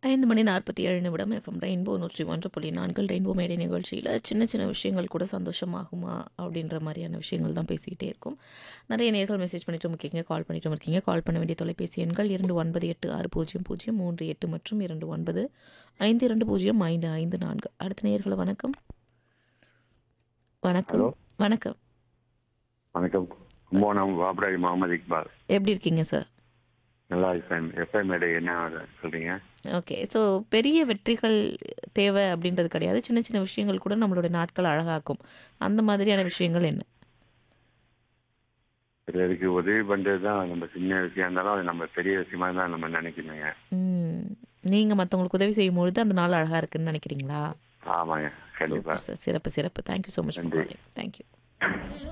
ஐந்து மணி நாற்பத்தி ஏழு நிமிடம் எஃப்எம் ரெயின்போ நூற்றி ஒன்று புள்ளி நான்கு ரெயின்போ மேடை நிகழ்ச்சியில் சின்ன சின்ன விஷயங்கள் கூட சந்தோஷமாகுமா அப்படின்ற மாதிரியான விஷயங்கள் தான் பேசிக்கிட்டே இருக்கும் நிறைய நேர்கள் மெசேஜ் பண்ணிட்டு இருக்கீங்க கால் பண்ணிட்டு இருக்கீங்க கால் பண்ண வேண்டிய தொலைபேசி எண்கள் இரண்டு ஒன்பது எட்டு ஆறு பூஜ்ஜியம் பூஜ்ஜியம் மூன்று எட்டு மற்றும் இரண்டு ஒன்பது ஐந்து இரண்டு பூஜ்ஜியம் ஐந்து ஐந்து நான்கு அடுத்த நேர்களை வணக்கம் வணக்கம் ஹலோ. வணக்கம் வணக்கம் கும்போணம் வாப்ராஜ் முகமது இக்பால் எப்படி இருக்கீங்க சார் நல்லா இருக்கேன் எஃப்எம் மேடை என்ன சொல்றீங்க ஓகே ஸோ பெரிய வெற்றிகள் தேவை அப்படின்றது கிடையாது சின்ன சின்ன விஷயங்கள் கூட நம்மளோட நாட்கள் அழகாக்கும் அந்த மாதிரியான விஷயங்கள் என்ன பிறருக்கு உதவி பண்றது தான் நம்ம சின்ன விஷயம் இருந்தாலும் அது நம்ம பெரிய விஷயமா தான் நம்ம நினைக்கணுங்க ம், நீங்க மற்றவங்களுக்கு உதவி செய்யும் பொழுது அந்த நாள் அழகா இருக்குன்னு நினைக்கிறீங்களா ஆமாங்க கண்டிப்பா சூப்பர் சார் சிறப்பு சிறப்பு தேங்க்யூ ஸோ மச் நன்றி. தேங்க்யூ